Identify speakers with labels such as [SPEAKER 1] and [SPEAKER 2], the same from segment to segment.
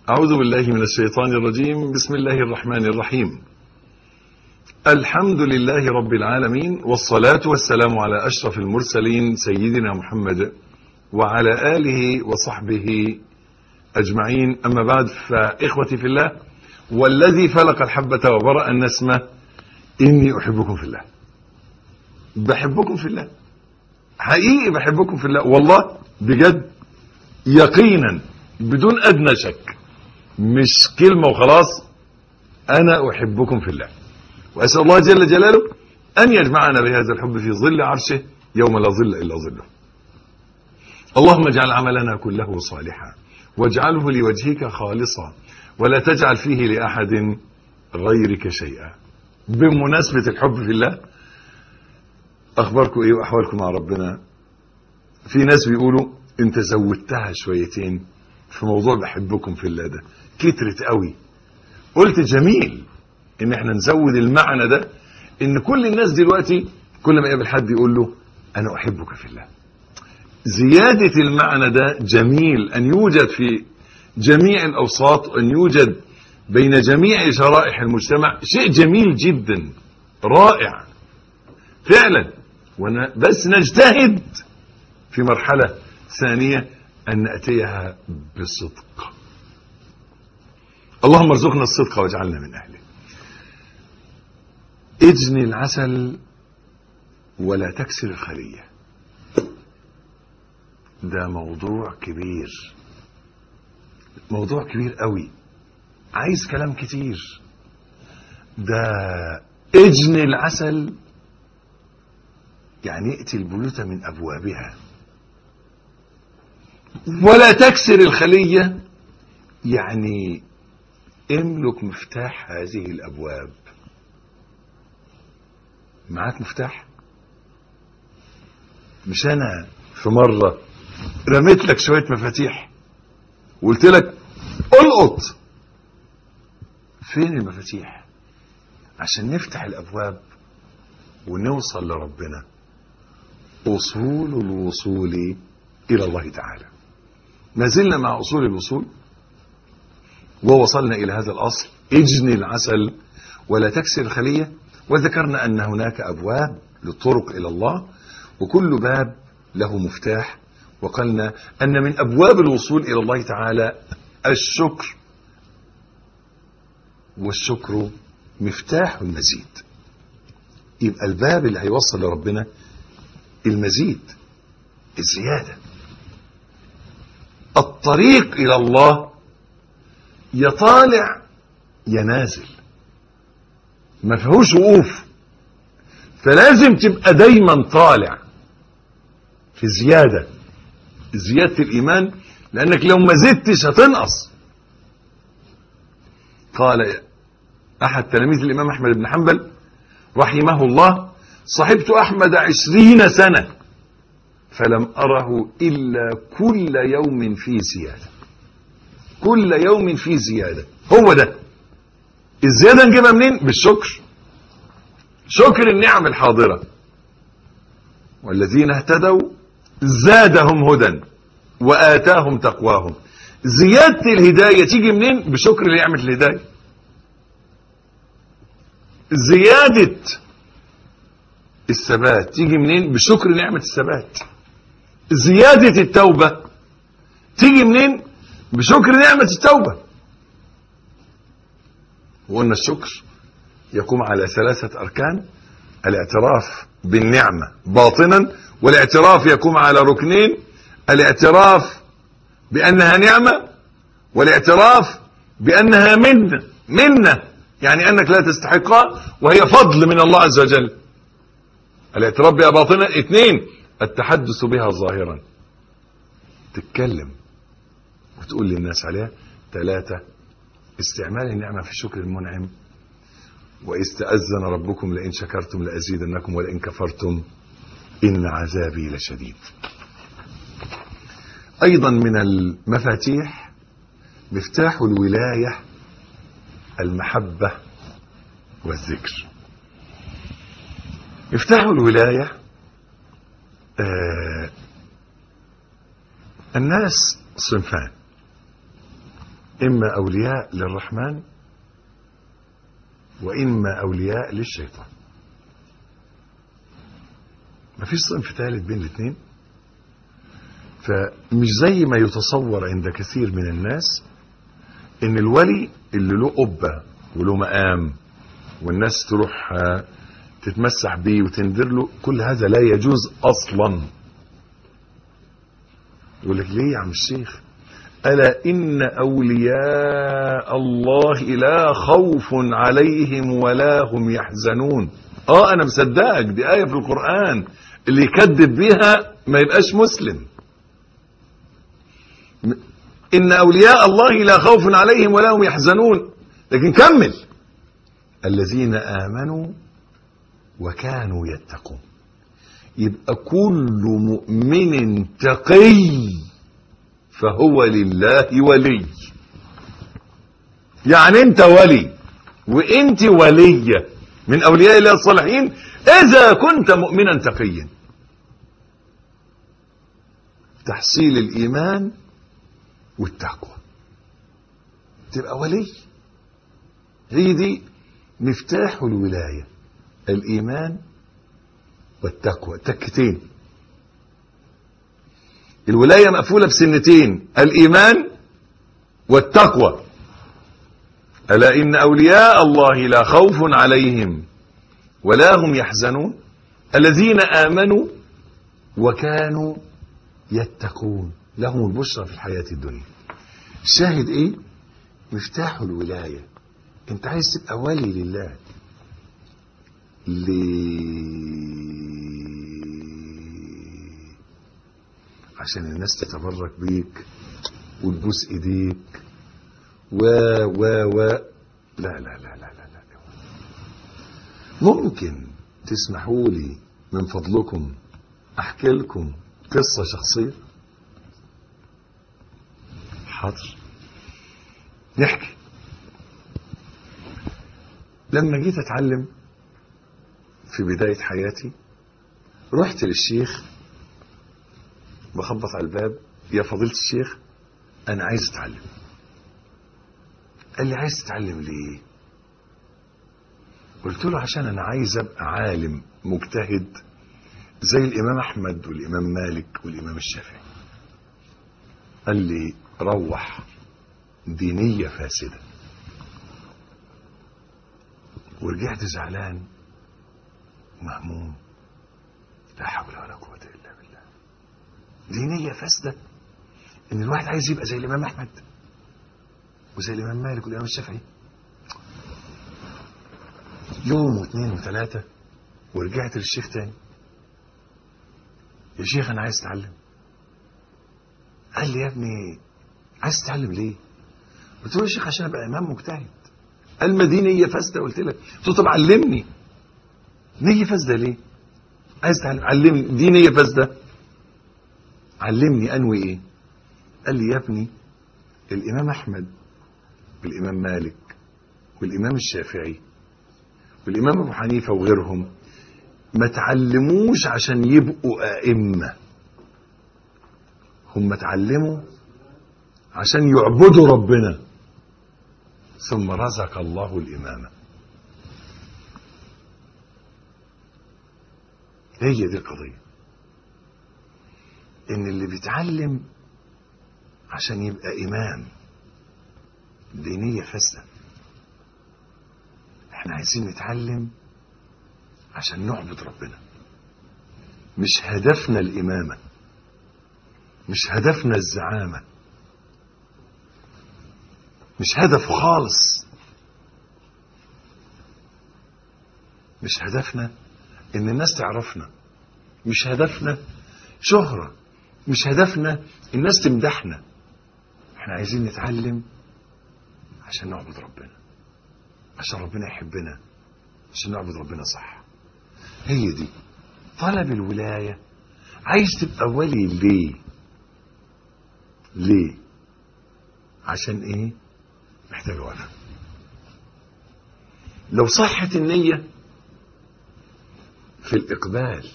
[SPEAKER 1] أعوذ بالله من الشيطان الرجيم بسم الله الرحمن الرحيم الحمد لله رب العالمين والصلاة والسلام على أشرف المرسلين سيدنا محمد وعلى آله وصحبه أجمعين أما بعد فإخوتي في الله والذي فلق الحبة وبرأ النسمة إني أحبكم في الله بحبكم في الله حقيقي بحبكم في الله والله بجد يقينا بدون أدنى شك مش كلمة وخلاص أنا أحبكم في الله وأسأل الله جل جلاله أن يجمعنا بهذا الحب في ظل عرشه يوم لا ظل إلا ظله اللهم اجعل عملنا كله صالحا واجعله لوجهك خالصا ولا تجعل فيه لأحد غيرك شيئا بمناسبة الحب في الله أخباركم إيه وأحوالكم مع ربنا في ناس بيقولوا أنت زودتها شويتين في موضوع بحبكم في الله ده كترت قوي قلت جميل ان احنا نزود المعنى ده ان كل الناس دلوقتي كل ما يقابل حد يقول له انا احبك في الله زيادة المعنى ده جميل ان يوجد في جميع الاوساط ان يوجد بين جميع شرائح المجتمع شيء جميل جدا رائع فعلا وانا بس نجتهد في مرحلة ثانية ان نأتيها بصدق اللهم ارزقنا الصدق واجعلنا من اهله اجني العسل ولا تكسر الخلية ده موضوع كبير موضوع كبير قوي عايز كلام كتير ده اجني العسل يعني ائتي البيوت من ابوابها ولا تكسر الخلية يعني املك مفتاح هذه الابواب معاك مفتاح مش انا في مرة رميت لك شوية مفاتيح وقلت لك القط فين المفاتيح عشان نفتح الابواب ونوصل لربنا اصول الوصول الى الله تعالى ما زلنا مع اصول الوصول ووصلنا الى هذا الاصل اجني العسل ولا تكسر الخليه وذكرنا أن هناك أبواب للطرق إلى الله وكل باب له مفتاح وقلنا أن من أبواب الوصول إلى الله تعالى الشكر والشكر مفتاح المزيد يبقى الباب اللي هيوصل لربنا المزيد الزيادة الطريق إلى الله يطالع ينازل ما فيهوش وقوف فلازم تبقى دايما طالع في زيادة زيادة الإيمان لأنك لو ما زدتش هتنقص قال أحد تلاميذ الإمام أحمد بن حنبل رحمه الله صحبت أحمد عشرين سنة فلم أره إلا كل يوم في زيادة كل يوم في زيادة هو ده الزيادة نجيبها منين بالشكر شكر النعم الحاضرة والذين اهتدوا زادهم هدى وآتاهم تقواهم زيادة الهداية تيجي منين بشكر نعمة الهداية زيادة الثبات تيجي منين بشكر نعمة الثبات زيادة التوبة تيجي منين بشكر نعمة التوبة وقلنا الشكر يقوم على ثلاثة أركان الاعتراف بالنعمة باطنا والاعتراف يقوم على ركنين الاعتراف بأنها نعمة والاعتراف بأنها منة منة يعني أنك لا تستحقها وهي فضل من الله عز وجل الاعتراف بها باطنا اثنين التحدث بها ظاهرا تتكلم وتقول للناس عليها ثلاثة استعمال النعمة في شكر المنعم وإذ تأذن ربكم لئن شكرتم لأزيدنكم ولئن كفرتم إن عذابي لشديد أيضا من المفاتيح مفتاح الولاية المحبة والذكر مفتاح الولاية آه الناس صنفان إما أولياء للرحمن وإما أولياء للشيطان مفيش صنف ثالث بين الاثنين فمش زي ما يتصور عند كثير من الناس ان الولي اللي له قبة وله مقام والناس تروح آه، تتمسح بيه وتنذر له كل هذا لا يجوز اصلا يقول لك ليه يا عم الشيخ ألا إن أولياء الله لا خوف عليهم ولا هم يحزنون آه أنا مصدقك دي آية في القرآن اللي يكذب بيها ما يبقاش مسلم م- إن أولياء الله لا خوف عليهم ولا هم يحزنون لكن كمل الذين آمنوا وكانوا يتقون يبقى كل مؤمن تقي فهو لله ولي يعني انت ولي وانت ولية من اولياء الله الصالحين اذا كنت مؤمنا تقيا تحصيل الايمان والتقوى تبقى ولي هي دي مفتاح الولاية الايمان والتقوى تكتين الولاية مقفولة بسنتين الإيمان والتقوى ألا إن أولياء الله لا خوف عليهم ولا هم يحزنون الذين آمنوا وكانوا يتقون لهم البشرى في الحياة الدنيا الشاهد إيه مفتاح الولاية أنت عايز تبقى ولي لله ليه عشان الناس تتبرك بيك وتبوس ايديك و و و لا لا لا لا لا لا ممكن تسمحوا لي من فضلكم احكي لكم قصة شخصية حاضر نحكي لما جيت اتعلم في بداية حياتي رحت للشيخ بخبط على الباب يا فضيلة الشيخ أنا عايز أتعلم قال لي عايز تتعلم ليه قلت له عشان أنا عايز أبقى عالم مجتهد زي الإمام أحمد والإمام مالك والإمام الشافعي قال لي روح دينية فاسدة ورجعت زعلان ومهموم لا حول ولا قوة إلا بالله دينية فاسدة إن الواحد عايز يبقى زي الإمام أحمد وزي الإمام مالك والإمام الشافعي يوم واثنين وثلاثة ورجعت للشيخ تاني يا شيخ أنا عايز أتعلم قال لي يا ابني عايز تتعلم ليه؟ قلت له يا شيخ عشان أبقى إمام مجتهد قال ما دي نية فاسدة قلت لك قلت له طب علمني نية فاسدة ليه؟ عايز تعلم علمني دي نية فاسدة علمني انوي ايه قال لي يا ابني الامام احمد والامام مالك والامام الشافعي والامام ابو حنيفه وغيرهم ما تعلموش عشان يبقوا ائمه هم اتعلموا عشان يعبدوا ربنا ثم رزق الله الامامه هي دي القضيه ان اللي بيتعلم عشان يبقى امام دينيه فاسده احنا عايزين نتعلم عشان نعبد ربنا مش هدفنا الامامه مش هدفنا الزعامه مش هدف خالص مش هدفنا ان الناس تعرفنا مش هدفنا شهره مش هدفنا الناس تمدحنا احنا عايزين نتعلم عشان نعبد ربنا عشان ربنا يحبنا عشان نعبد ربنا صح هي دي طلب الولاية عايز تبقى ولي ليه ليه عشان ايه محتاج وقفة لو صحت النية في الإقبال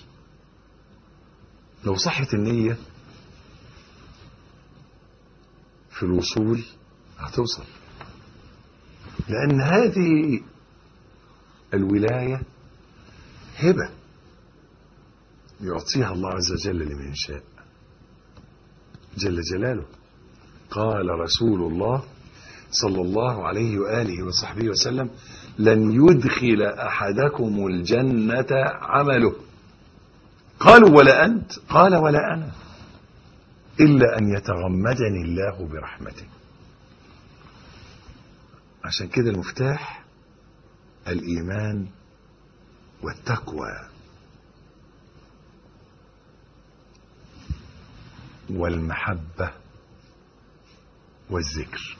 [SPEAKER 1] لو صحت النية في الوصول هتوصل لأن هذه الولاية هبة يعطيها الله عز وجل لمن يشاء جل جلاله قال رسول الله صلى الله عليه وآله وصحبه وسلم لن يدخل أحدكم الجنة عمله قالوا ولا أنت قال ولا أنا إلا أن يتغمدني الله برحمته عشان كده المفتاح الإيمان والتقوى والمحبة والذكر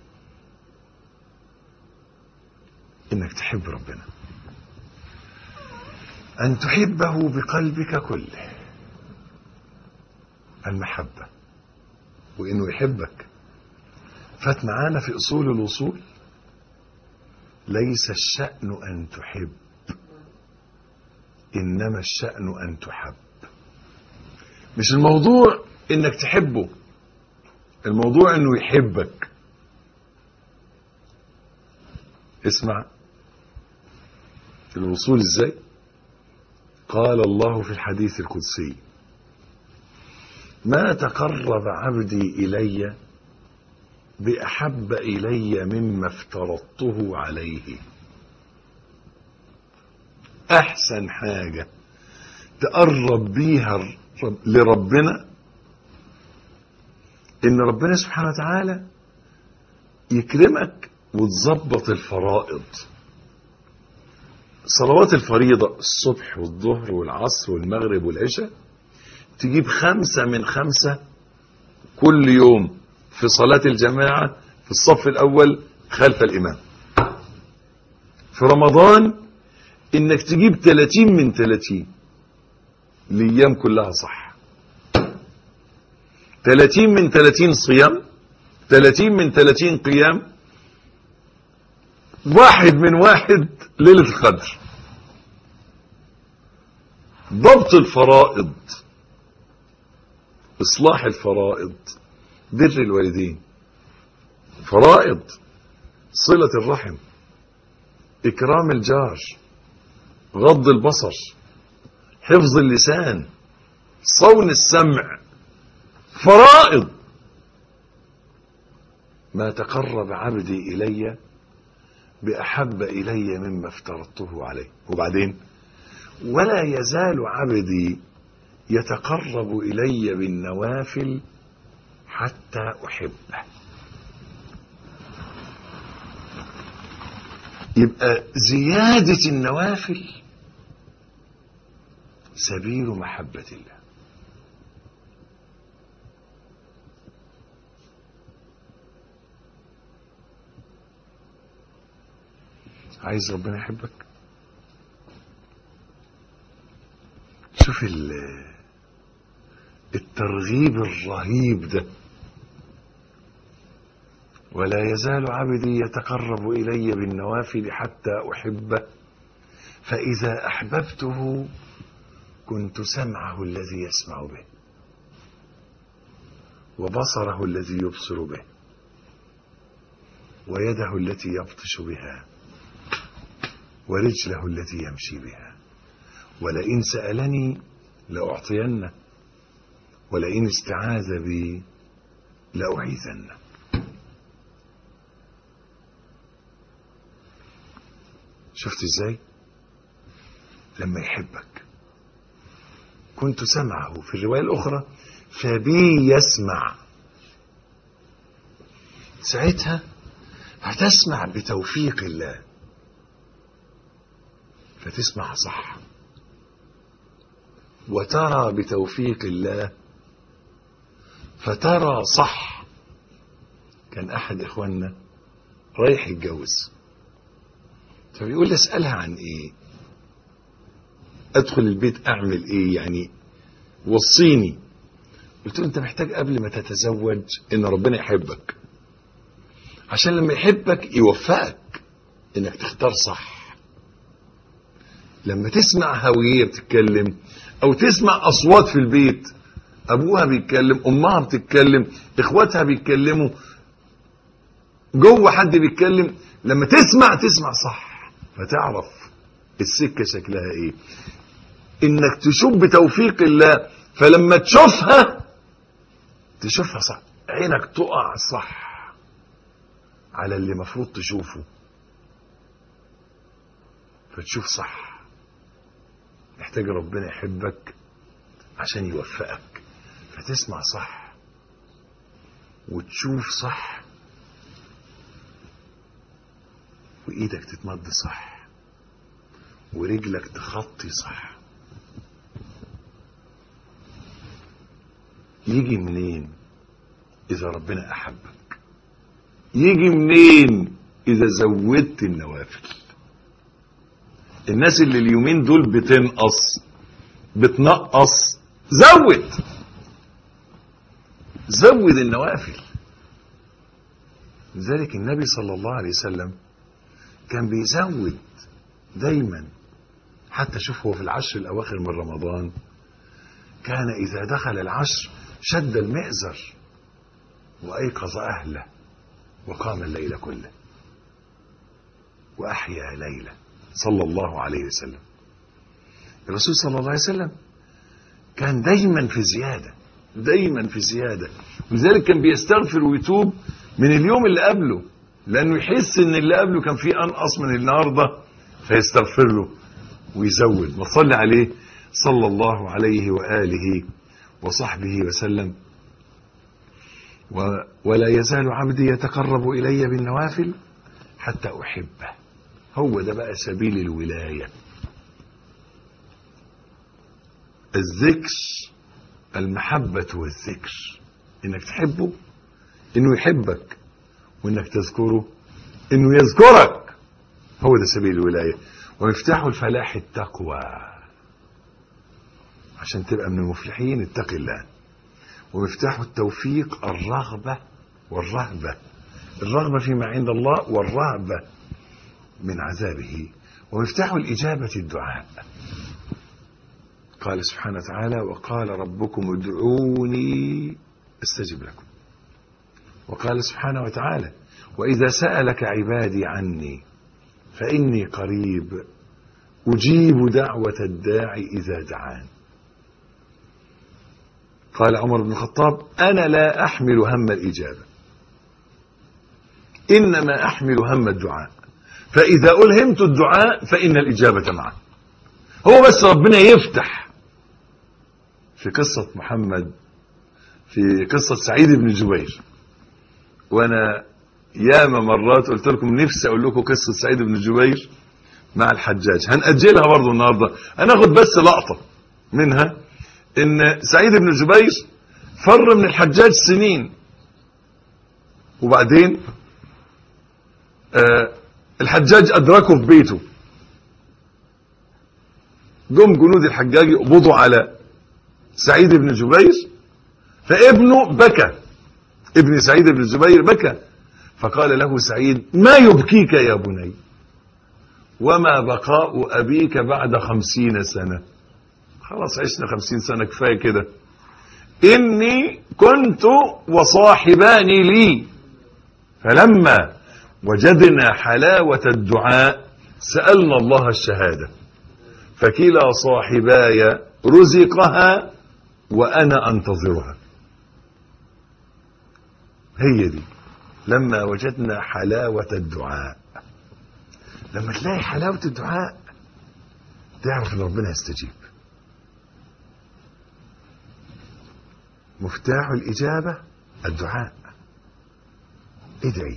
[SPEAKER 1] إنك تحب ربنا أن تحبه بقلبك كله المحبة وإنه يحبك فات معانا في أصول الوصول ليس الشأن أن تحب إنما الشأن أن تحب مش الموضوع إنك تحبه الموضوع إنه يحبك اسمع الوصول ازاي قال الله في الحديث القدسي ما تقرب عبدي الي باحب الي مما افترضته عليه احسن حاجه تقرب بيها لربنا ان ربنا سبحانه وتعالى يكرمك وتظبط الفرائض صلوات الفريضة الصبح والظهر والعصر والمغرب والعشاء تجيب خمسة من خمسة كل يوم في صلاة الجماعة في الصف الأول خلف الإمام في رمضان إنك تجيب 30 من 30 الأيام كلها صح 30 من 30 صيام 30 من 30 قيام واحد من واحد ليلة القدر ضبط الفرائض إصلاح الفرائض بر الوالدين فرائض صلة الرحم إكرام الجار غض البصر حفظ اللسان صون السمع فرائض ما تقرب عبدي إلي بأحب إلي مما افترضته عليه وبعدين ولا يزال عبدي يتقرب إلي بالنوافل حتى أحبه يبقى زيادة النوافل سبيل محبة الله عايز ربنا يحبك شوف الترغيب الرهيب ده ولا يزال عبدي يتقرب إلي بالنوافل حتى أحبه فإذا أحببته كنت سمعه الذي يسمع به وبصره الذي يبصر به ويده التي يبطش بها ورجله التي يمشي بها ولئن سألني لأعطينه ولئن استعاذ بي لأعيذنه شفت ازاي لما يحبك كنت سمعه في الرواية الأخرى فبي يسمع ساعتها هتسمع بتوفيق الله فتسمع صح وترى بتوفيق الله فترى صح كان احد اخواننا رايح يتجوز فبيقول لي اسالها عن ايه ادخل البيت اعمل ايه يعني وصيني قلت له انت محتاج قبل ما تتزوج ان ربنا يحبك عشان لما يحبك يوفقك انك تختار صح لما تسمع هوية بتتكلم او تسمع اصوات في البيت ابوها بيتكلم امها بتتكلم اخواتها بيتكلموا جوه حد بيتكلم لما تسمع تسمع صح فتعرف السكة شكلها ايه انك تشوف بتوفيق الله فلما تشوفها تشوفها صح عينك تقع صح على اللي مفروض تشوفه فتشوف صح محتاج ربنا يحبك عشان يوفقك فتسمع صح وتشوف صح وايدك تتمد صح ورجلك تخطي صح يجي منين اذا ربنا احبك يجي منين اذا زودت النوافل الناس اللي اليومين دول بتنقص بتنقص زود زود النوافل لذلك النبي صلى الله عليه وسلم كان بيزود دايما حتى شوف هو في العشر الاواخر من رمضان كان اذا دخل العشر شد المئزر وايقظ اهله وقام الليل كله واحيا ليله صلى الله عليه وسلم الرسول صلى الله عليه وسلم كان دايما في زياده دايما في زياده ولذلك كان بيستغفر ويتوب من اليوم اللي قبله لانه يحس ان اللي قبله كان فيه انقص من النهارده فيستغفر له ويزود وصلي عليه صلى الله عليه واله وصحبه وسلم و ولا يزال عبدي يتقرب الي بالنوافل حتى احبه هو ده بقى سبيل الولايه الذكر المحبه والذكر انك تحبه انه يحبك وانك تذكره انه يذكرك هو ده سبيل الولايه ومفتاح الفلاح التقوى عشان تبقى من المفلحين اتق الله ومفتاح التوفيق الرغبه والرهبه الرغبه فيما عند الله والرهبه من عذابه ومفتاح الاجابه الدعاء قال سبحانه وتعالى وقال ربكم ادعوني استجب لكم وقال سبحانه وتعالى واذا سالك عبادي عني فاني قريب اجيب دعوه الداعي اذا دعان قال عمر بن الخطاب انا لا احمل هم الاجابه انما احمل هم الدعاء فاذا الهمت الدعاء فان الاجابه معه هو بس ربنا يفتح في قصه محمد في قصه سعيد بن جبير وانا ياما مرات قلت لكم نفسي اقول لكم قصه سعيد بن جبير مع الحجاج هنأجلها برضه النهارده هناخد بس لقطه منها ان سعيد بن جبير فر من الحجاج سنين وبعدين آه الحجاج ادركه في بيته جم جنود الحجاج يقبضوا على سعيد بن جبير فابنه بكى ابن سعيد بن الزبير بكى فقال له سعيد ما يبكيك يا بني وما بقاء أبيك بعد خمسين سنة خلاص عشنا خمسين سنة كفاية كده إني كنت وصاحبان لي فلما وجدنا حلاوة الدعاء سألنا الله الشهادة فكلا صاحباي رزقها وأنا أنتظرها هي دي لما وجدنا حلاوة الدعاء لما تلاقي حلاوة الدعاء تعرف ان ربنا يستجيب مفتاح الإجابة الدعاء ادعي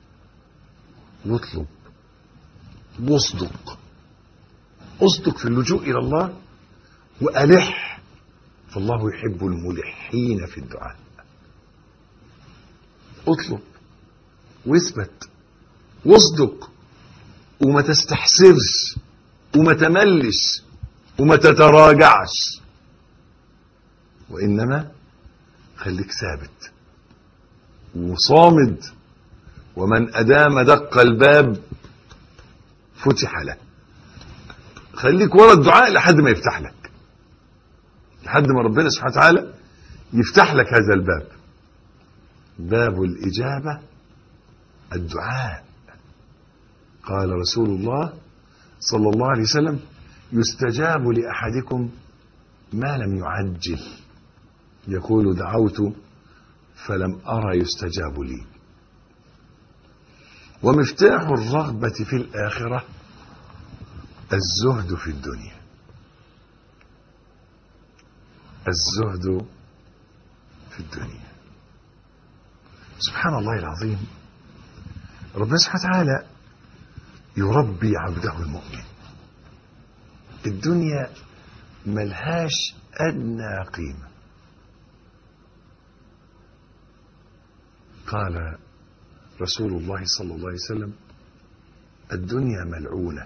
[SPEAKER 1] واطلب واصدق اصدق في اللجوء إلى الله وألح فالله يحب الملحين في الدعاء اطلب واثبت واصدق وما تستحسرش وما تملش وما تتراجعش وإنما خليك ثابت وصامد ومن أدام دق الباب فتح له خليك ورا الدعاء لحد ما يفتح لك لحد ما ربنا سبحانه وتعالى يفتح لك هذا الباب باب الإجابة الدعاء قال رسول الله صلى الله عليه وسلم يستجاب لأحدكم ما لم يعجل يقول دعوت فلم أرى يستجاب لي ومفتاح الرغبة في الآخرة الزهد في الدنيا الزهد في الدنيا سبحان الله العظيم ربنا سبحانه وتعالى يربي عبده المؤمن الدنيا ملهاش أدنى قيمة قال رسول الله صلى الله عليه وسلم الدنيا ملعونة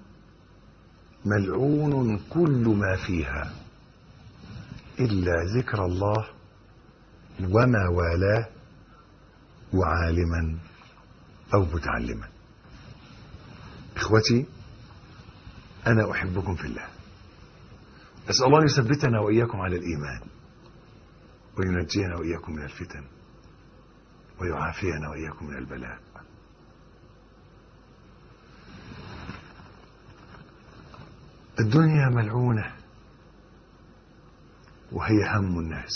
[SPEAKER 1] ملعون كل ما فيها إلا ذكر الله وما والاه وعالما أو متعلما إخوتي أنا أحبكم في الله أسأل الله أن يثبتنا وإياكم على الإيمان وينجينا وإياكم من الفتن ويعافينا وإياكم من البلاء الدنيا ملعونة وهي هم الناس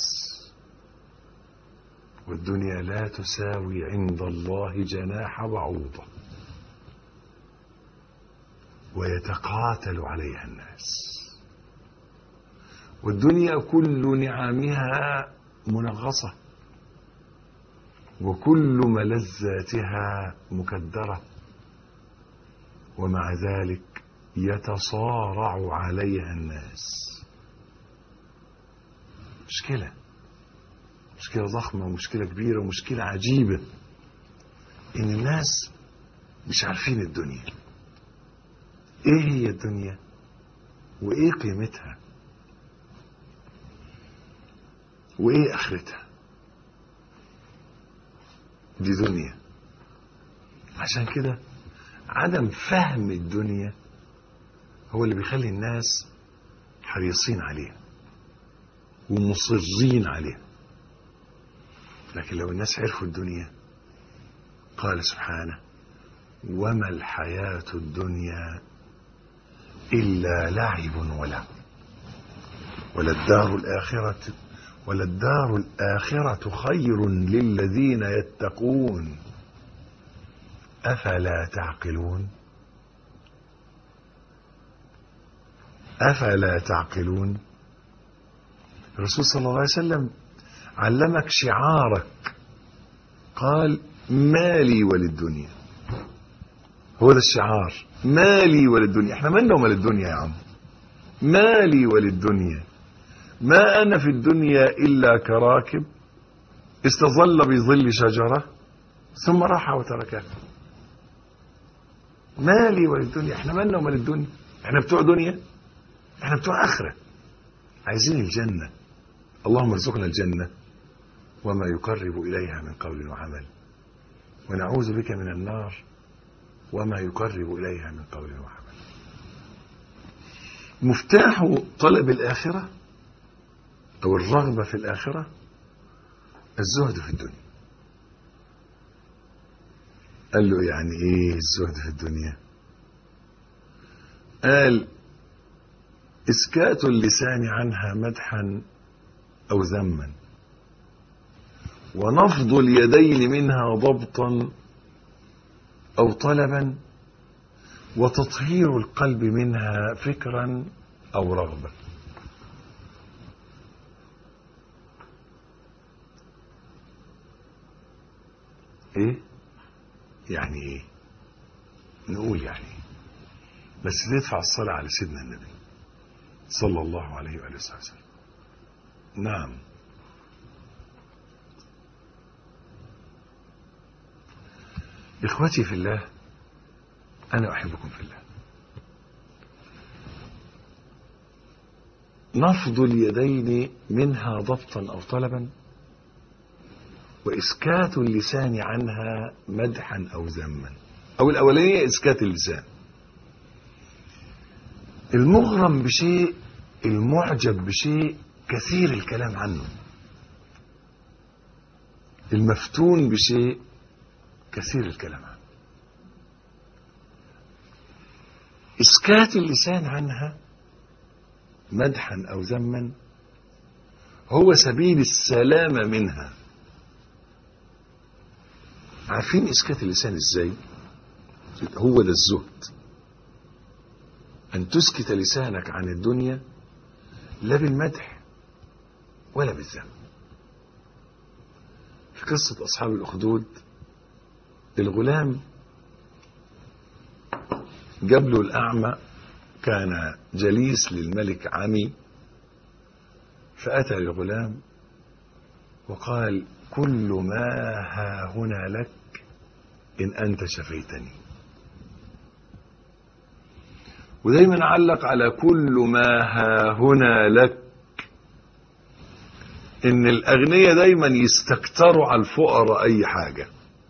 [SPEAKER 1] والدنيا لا تساوي عند الله جناح بعوضة ويتقاتل عليها الناس والدنيا كل نعمها منغصة وكل ملذاتها مكدرة ومع ذلك يتصارع عليها الناس مشكلة مشكلة ضخمة ومشكلة كبيرة ومشكلة عجيبة إن الناس مش عارفين الدنيا إيه هي الدنيا وإيه قيمتها وإيه آخرتها دي دنيا عشان كده عدم فهم الدنيا هو اللي بيخلي الناس حريصين عليها ومصرين عليها لكن لو الناس عرفوا الدنيا قال سبحانه وما الحياة الدنيا إلا لعب ولهو وللدار الآخرة وللدار الآخرة خير للذين يتقون أفلا تعقلون أفلا تعقلون الرسول صلى الله عليه وسلم علمك شعارك قال مالي وللدنيا هو ده الشعار مالي وللدنيا احنا مالنا ومال الدنيا يا عم مالي وللدنيا ما أنا في الدنيا إلا كراكب استظل بظل شجرة ثم راح وتركها مالي وللدنيا احنا مالنا ومال الدنيا احنا بتوع دنيا احنا بتوع آخرة عايزين الجنة اللهم ارزقنا الجنة وما يقرب إليها من قول وعمل ونعوذ بك من النار وما يقرب إليها من قول وعمل مفتاح طلب الآخرة أو الرغبة في الآخرة الزهد في الدنيا قال له يعني إيه الزهد في الدنيا قال إسكات اللسان عنها مدحا أو ذما ونفض اليدين منها ضبطا أو طلبا وتطهير القلب منها فكرا أو رغبة ايه يعني ايه نقول يعني ايه بس ندفع الصلاة على سيدنا النبي صلى الله عليه وآله وسلم نعم إخوتي في الله أنا أحبكم في الله نفض اليدين منها ضبطا أو طلبا وإسكات اللسان عنها مدحا أو ذما أو الأولانية إسكات اللسان المغرم بشيء المعجب بشيء كثير الكلام عنه المفتون بشيء كثير الكلام عنها إسكات اللسان عنها مدحا أو ذما هو سبيل السلامة منها عارفين إسكات اللسان إزاي هو ده الزهد أن تسكت لسانك عن الدنيا لا بالمدح ولا بالذم في قصة أصحاب الأخدود الغلام جاب له الأعمى كان جليس للملك عمي فأتى للغلام وقال كل ما ها هنا لك إن أنت شفيتني ودايما علق على كل ما ها هنا لك ان الاغنياء دايما يستكتروا على الفقراء اي حاجة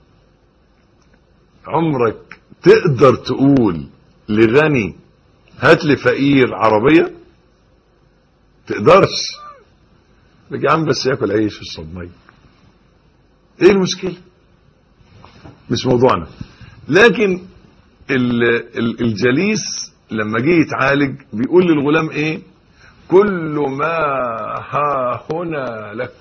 [SPEAKER 1] عمرك تقدر تقول لغني هات لي فقير عربية تقدرش بيجي عم بس ياكل عيش ويشرب ميه ايه المشكلة مش موضوعنا لكن ال ال الجليس لما جه يتعالج بيقول للغلام ايه كل ما ها هنا لك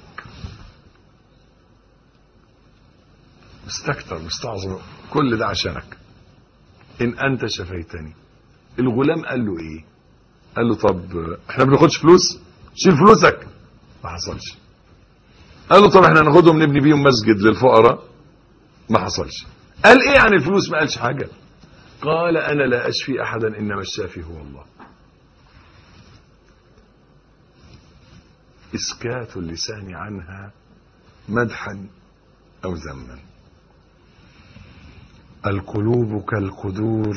[SPEAKER 1] مستكتر مستعظم كل ده عشانك ان انت شفيتني الغلام قال له ايه قال له طب احنا ما بناخدش فلوس شيل فلوسك ما حصلش قال له طب احنا ناخدهم نبني بيهم مسجد للفقراء ما حصلش قال ايه عن الفلوس ما قالش حاجه قال انا لا اشفي احدا انما الشافي هو الله اسكات اللسان عنها مدحا او ذما القلوب كالقدور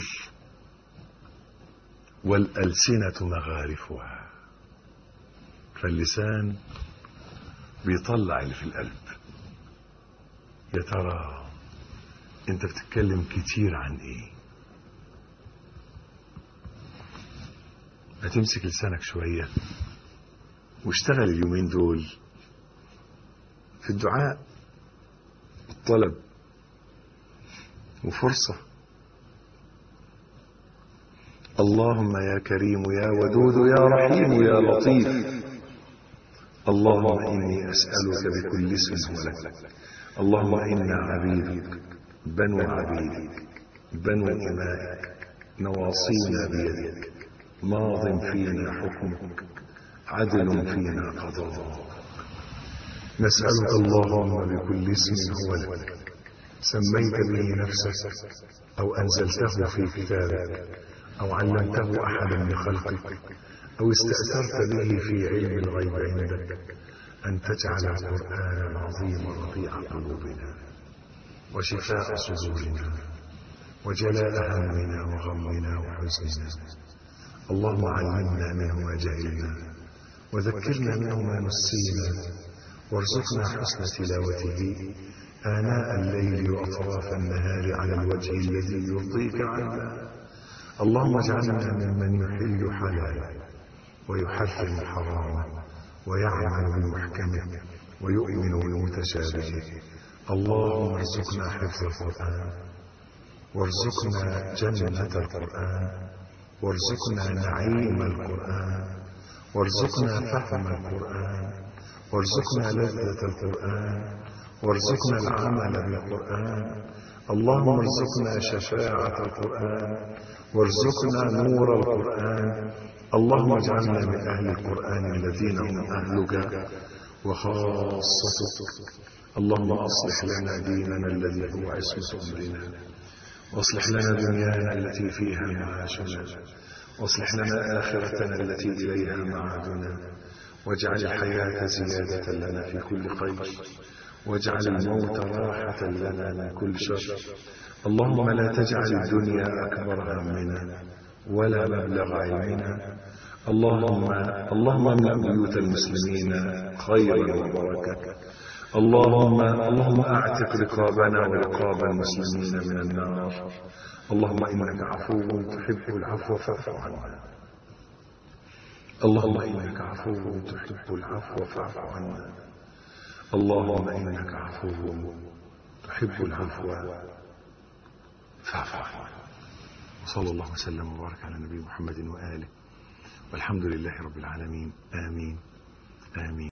[SPEAKER 1] والالسنه مغارفها فاللسان بيطلع اللي في القلب يا ترى انت بتتكلم كتير عن ايه هتمسك لسانك شوية واشتغل اليومين دول في الدعاء والطلب وفرصة اللهم يا كريم يا ودود يا رحيم يا لطيف اللهم إني أسألك بكل اسم هو لك اللهم إنا عبيدك بنو عبيدك بنو إمائك نواصينا بيدك ماض فينا حكمك عدل فينا قضاءك نسألك اللهم بكل اسم هو لك سميت به نفسك أو أنزلته في كتابك أو علمته أحدا من خلقك أو استأثرت به في علم الغيب عندك أن تجعل القرآن العظيم ربيع قلوبنا وشفاء صدورنا وجلاء همنا وغمنا وحزننا اللهم علمنا منه ما جهلنا وذكرنا منه ما نسينا وارزقنا حسن تلاوته آناء الليل وأطراف النهار على الوجه الذي يرضيك عنا اللهم اجعلنا ممن يحل حلالا ويحرم حراما ويعمل بمحكمه ويؤمن بمتشابهه اللهم ارزقنا حفظ القرآن وارزقنا جنة القرآن وارزقنا نعيم القرآن وارزقنا فهم القرآن وارزقنا لذة القرآن وارزقنا العمل بالقرآن اللهم ارزقنا شفاعة القرآن وارزقنا نور القرآن اللهم اجعلنا من أهل القرآن الذين هم أهلك وخاصتك اللهم أصلح لنا ديننا الذي هو عصمة أمرنا واصلح لنا دنيانا التي فيها معاشنا واصلح لنا آخرتنا التي إليها معادنا واجعل الحياة زيادة لنا في كل خير واجعل الموت راحة لنا من كل شر اللهم لا تجعل الدنيا أكبر همنا ولا مبلغ علمنا اللهم اللهم املأ بيوت المسلمين خيرا وبركة اللهم اللهم اعتق رقابنا ورقاب المسلمين من النار اللهم انك عفو تحب العفو فاعف عنا اللهم انك عفو تحب العفو فاعف عنا اللهم انك عفو تحب العفو فاعف عنه وصلى الله وسلم وبارك على نبي محمد وآله والحمد لله رب العالمين آمين آمين